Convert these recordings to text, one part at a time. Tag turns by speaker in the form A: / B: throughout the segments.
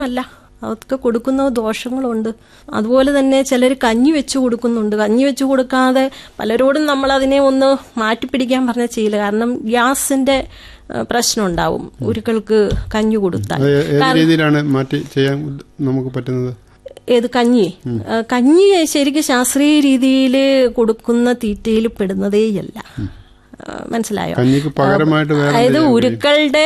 A: അല്ല അതൊക്കെ കൊടുക്കുന്ന ദോഷങ്ങളുണ്ട് അതുപോലെ തന്നെ ചിലർ കഞ്ഞി വെച്ച് കൊടുക്കുന്നുണ്ട് കഞ്ഞി വെച്ച് കൊടുക്കാതെ പലരോടും നമ്മൾ അതിനെ ഒന്ന് മാറ്റിപ്പിടിക്കാൻ പറഞ്ഞ ചെയ്യില്ല കാരണം ഗ്യാസിന്റെ ഏഹ്, പ്രശ്നം ഉണ്ടാവും ഉരുക്കൾക്ക് കഞ്ഞി കൊടുത്താൽ
B: അത് ഏത് രീതിയിലാണ് മാറ്റി ചെയ്യാൻ നമുക്ക് പറ്റുന്നത്
A: ഏത് കഞ്ഞി ഏഹ്, കഞ്ഞി ശരിക്കും ശാസ്ത്രീയ രീതിയിൽ കൊടുക്കുന്ന തീറ്റയിൽ പെടുന്നതേയല്ല ഏഹ്, മനസ്സിലായോ
B: കഞ്ഞിക്ക് പകരമായിട്ട് വേറെ
A: അതായത് ഉരുക്കളുടെ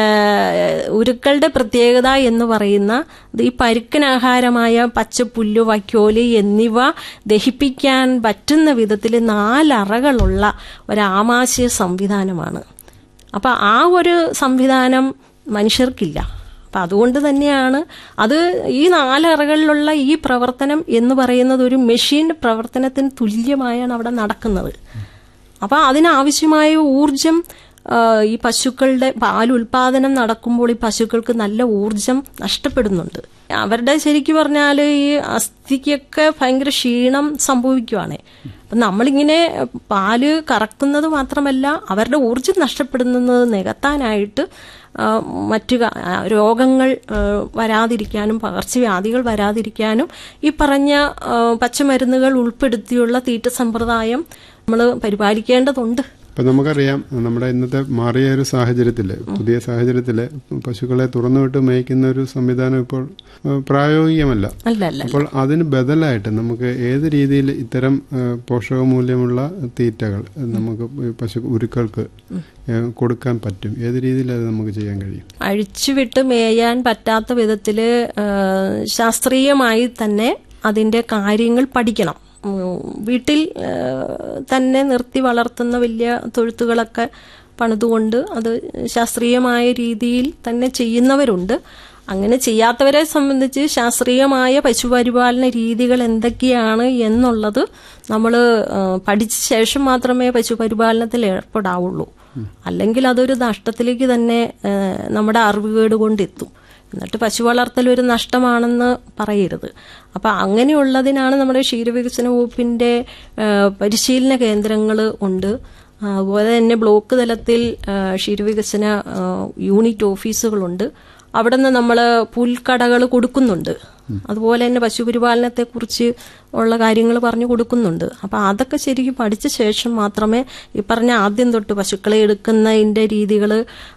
A: ഏഹ്, ഉരുക്കളുടെ പ്രത്യേകത എന്ന് പറയുന്ന ഇത് ഈ പരുക്കനാഹാരമായ പച്ചപ്പുല്ല് വൈക്കോല് എന്നിവ ദഹിപ്പിക്കാൻ പറ്റുന്ന വിധത്തിൽ നാലറകളുള്ള ഒരാമാശയ സംവിധാനമാണ് അപ്പൊ ആ ഒരു സംവിധാനം മനുഷ്യർക്കില്ല അപ്പൊ അതുകൊണ്ട് തന്നെയാണ് അത് ഈ നാലറകളിലുള്ള ഈ പ്രവർത്തനം എന്ന് പറയുന്നത് ഒരു മെഷീൻ പ്രവർത്തനത്തിന് തുല്യമായാണ് അവിടെ നടക്കുന്നത് അപ്പൊ അതിനാവശ്യമായ ഊർജം ആ, ഈ പശുക്കളുടെ പാൽ ഉൽപാദനം നടക്കുമ്പോൾ ഈ പശുക്കൾക്ക് നല്ല ഊർജം നഷ്ടപ്പെടുന്നുണ്ട് അവരുടെ ശരിക്കും പറഞ്ഞാൽ ഈ അസ്ഥിക്കൊക്കെ ഭയങ്കര ക്ഷീണം സംഭവിക്കുവാണ് അപ്പൊ നമ്മളിങ്ങനെ പാല് കറക്കുന്നത് മാത്രമല്ല അവരുടെ ഊർജം നഷ്ടപ്പെടുന്നത് നികത്താനായിട്ട് ആ, മറ്റു ക- ആ, രോഗങ്ങൾ ആ, വരാതിരിക്കാനും പകർച്ചവ്യാധികൾ വരാതിരിക്കാനും ഈ പറഞ്ഞ ആ, പച്ചമരുന്നുകൾ ഉൾപ്പെടുത്തിയുള്ള തീറ്റ സമ്പ്രദായം നമ്മൾ പരിപാലിക്കേണ്ടതുണ്ട്
B: ഇപ്പൊ നമുക്കറിയാം നമ്മുടെ ഇന്നത്തെ മാറിയ ഒരു സാഹചര്യത്തില് പുതിയ സാഹചര്യത്തില് പശുക്കളെ തുറന്നുവിട്ട് മേയ്ക്കുന്ന ഒരു സംവിധാനം ഇപ്പോൾ ഏഹ്, പ്രായോഗികമല്ല
A: അല്ല അല്ല
B: അപ്പോൾ അതിന് ബദലായിട്ട് നമുക്ക് ഏത് രീതിയിൽ ഇത്തരം ഏഹ്, പോഷകമൂല്യമുള്ള തീറ്റകൾ നമുക്ക് ഈ പശു ഉരുക്കൾക്ക് ഏഹ്, കൊടുക്കാൻ പറ്റും ഏത് രീതിയിൽ അത് നമുക്ക് ചെയ്യാൻ കഴിയും
A: അഴിച്ചുവിട്ട് മേയാൻ പറ്റാത്ത വിധത്തില് ആ, ശാസ്ത്രീയമായി തന്നെ അതിന്റെ കാര്യങ്ങൾ പഠിക്കണം ഉം, വീട്ടിൽ ആ, തന്നെ നിർത്തി വളർത്തുന്ന വലിയ തൊഴുത്തുകളൊക്കെ പണിതുകൊണ്ട് അത് ശാസ്ത്രീയമായ രീതിയിൽ തന്നെ ചെയ്യുന്നവരുണ്ട് അങ്ങനെ ചെയ്യാത്തവരെ സംബന്ധിച്ച് ശാസ്ത്രീയമായ പശുപരിപാലന രീതികൾ എന്തൊക്കെയാണ് എന്നുള്ളത് നമ്മൾ പഠിച്ച ശേഷം മാത്രമേ പശുപരിപാലനത്തിൽ ഏർപ്പെടാവുള്ളൂ അല്ലെങ്കിൽ അതൊരു നഷ്ടത്തിലേക്ക് തന്നെ ആ, നമ്മുടെ അറിവുകേട് കൊണ്ടെത്തും എന്നിട്ട് പശു വളർത്തൽ ഒരു നഷ്ടമാണെന്ന് പറയരുത് അപ്പൊ അങ്ങനെയുള്ളതിനാണ് നമ്മുടെ ക്ഷീരവികസന വകുപ്പിന്റെ ആ, പരിശീലന കേന്ദ്രങ്ങൾ ഉണ്ട് ആ, അതുപോലെ തന്നെ ബ്ലോക്ക് തലത്തിൽ ആ, ക്ഷീരവികസന ആ, യൂണിറ്റ് ഓഫീസുകളുണ്ട് അവിടെ നിന്ന് നമ്മൾ പുൽക്കടകൾ കൊടുക്കുന്നുണ്ട് അതുപോലെ തന്നെ പശുപരിപാലനത്തെ കുറിച്ച് ഉള്ള കാര്യങ്ങൾ പറഞ്ഞു കൊടുക്കുന്നുണ്ട് അപ്പൊ അതൊക്കെ ശരിക്കും പഠിച്ച ശേഷം മാത്രമേ ഈ പറഞ്ഞ ആദ്യം തൊട്ട് പശുക്കളെ എടുക്കുന്നതിന്റെ രീതികൾ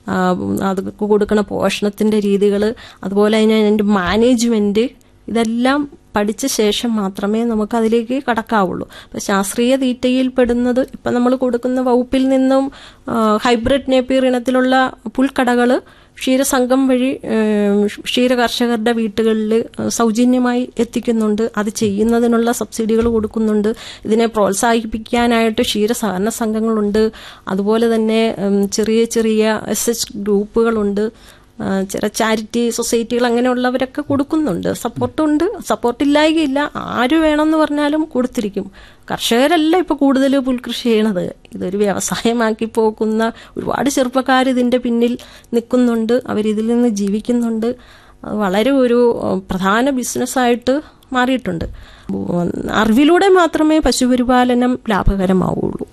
A: അത് കൊടുക്കണ പോഷണത്തിന്റെ രീതികൾ അതുപോലെ തന്നെ അതിന്റെ മാനേജ്മെന്റ് ഇതെല്ലാം പഠിച്ച ശേഷം മാത്രമേ നമുക്ക് അതിലേക്ക് കടക്കാവുള്ളൂ അപ്പൊ ശാസ്ത്രീയ തീറ്റയിൽ പെടുന്നത് ഇപ്പൊ നമ്മൾ കൊടുക്കുന്ന വകുപ്പിൽ നിന്നും ആ, ഹൈബ്രിഡ് നേപ്പിയർ ഇനത്തിലുള്ള പുൽക്കടകൾ ക്ഷീരസംഘം വഴി ഏം, ക്ഷീര കർഷകരുടെ വീട്ടുകളിൽ സൗജന്യമായി എത്തിക്കുന്നുണ്ട് അത് ചെയ്യുന്നതിനുള്ള സബ്സിഡികൾ കൊടുക്കുന്നുണ്ട് ഇതിനെ പ്രോത്സാഹിപ്പിക്കാനായിട്ട് ക്ഷീര സഹകരണ സംഘങ്ങളുണ്ട് അതുപോലെ തന്നെ ഉം, ചെറിയ ചെറിയ എസ് എച്ച് ഗ്രൂപ്പുകളുണ്ട് ആ, ചില ചാരിറ്റി സൊസൈറ്റികൾ അങ്ങനെയുള്ളവരൊക്കെ കൊടുക്കുന്നുണ്ട് സപ്പോർട്ടുണ്ട് സപ്പോർട്ട് ഇല്ലായികയില്ല ആര് വേണമെന്ന് പറഞ്ഞാലും കൊടുത്തിരിക്കും കർഷകരല്ല ഇപ്പൊ കൂടുതൽ പുൽകൃഷി ചെയ്യണത് ഇതൊരു വ്യവസായമാക്കി പോകുന്ന ഒരുപാട് ചെറുപ്പക്കാർ ഇതിന്റെ പിന്നിൽ നിൽക്കുന്നുണ്ട് അവരിതിൽ നിന്ന് ജീവിക്കുന്നുണ്ട് അത് വളരെ ഒരു ഉം, പ്രധാന ബിസിനസ്സായിട്ട് മാറിയിട്ടുണ്ട് ഉം, അറിവിലൂടെ മാത്രമേ പശുപരിപാലനം ലാഭകരമാവുള്ളൂ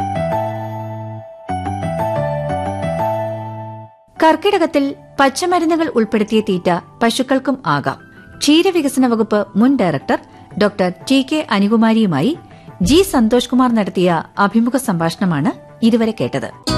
C: കർക്കിടകത്തിൽ പച്ചമരുന്നുകൾ ഉൾപ്പെടുത്തിയ തീറ്റ പശുക്കൾക്കും ആകാം ക്ഷീരവികസന വകുപ്പ് മുൻ ഡയറക്ടർ ഡോക്ടർ ടി കെ അനുകുമാരിയുമായി ജി സന്തോഷ് കുമാർ നടത്തിയ അഭിമുഖ സംഭാഷണമാണ് ഇതുവരെ കേട്ടത്